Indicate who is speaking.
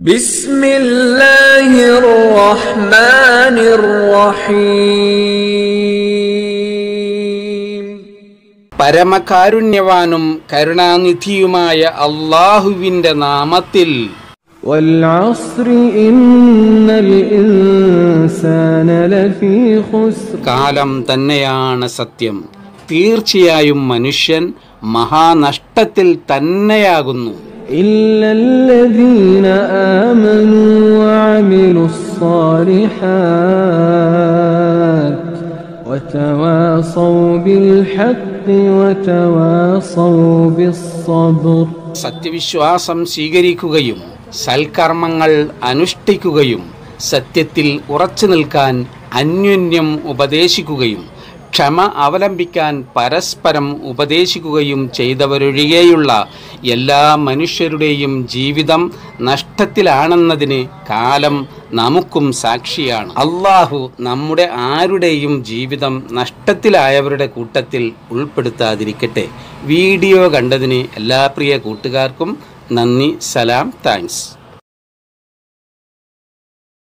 Speaker 1: بسم الله الرحمن الرحيم
Speaker 2: പരമകാരുണ്യവാനും കരുണാനിധിയുമായ അള്ളാഹുവിന്റെ നാമത്തിൽ
Speaker 3: والعصر إن الإنسان لفي خسر
Speaker 2: കാലം തന്നെയാണ് സത്യം തീർച്ചയായും മനുഷ്യൻ മഹാനഷ്ടത്തിൽ തന്നെയാകുന്നു
Speaker 3: إلا الذين آمنوا وعملوا الصالحات وتواصوا بالحق وتواصوا بالصبر
Speaker 2: സത്യവിശ്വാസം സ്വീകരിക്കുകയും സൽക്കർമ്മങ്ങൾ അനുഷ്ഠിക്കുകയും സത്യത്തിൽ ഉറച്ചു നിൽക്കാൻ അന്യോന്യം ഉപദേശിക്കുകയും ക്ഷമ അവലംബിക്കാൻ പരസ്പരം ഉപദേശിക്കുകയും ചെയ്തവരൊഴികെയുള്ള എല്ലാ മനുഷ്യരുടെയും ജീവിതം നഷ്ടത്തിലാണെന്നതിന് കാലം നമുക്കും സാക്ഷിയാണ് അള്ളാഹു നമ്മുടെ ആരുടെയും ജീവിതം നഷ്ടത്തിലായവരുടെ കൂട്ടത്തിൽ ഉൾപ്പെടുത്താതിരിക്കട്ടെ വീഡിയോ കണ്ടതിന് എല്ലാ പ്രിയ കൂട്ടുകാർക്കും നന്ദി സലാം താങ്ക്സ്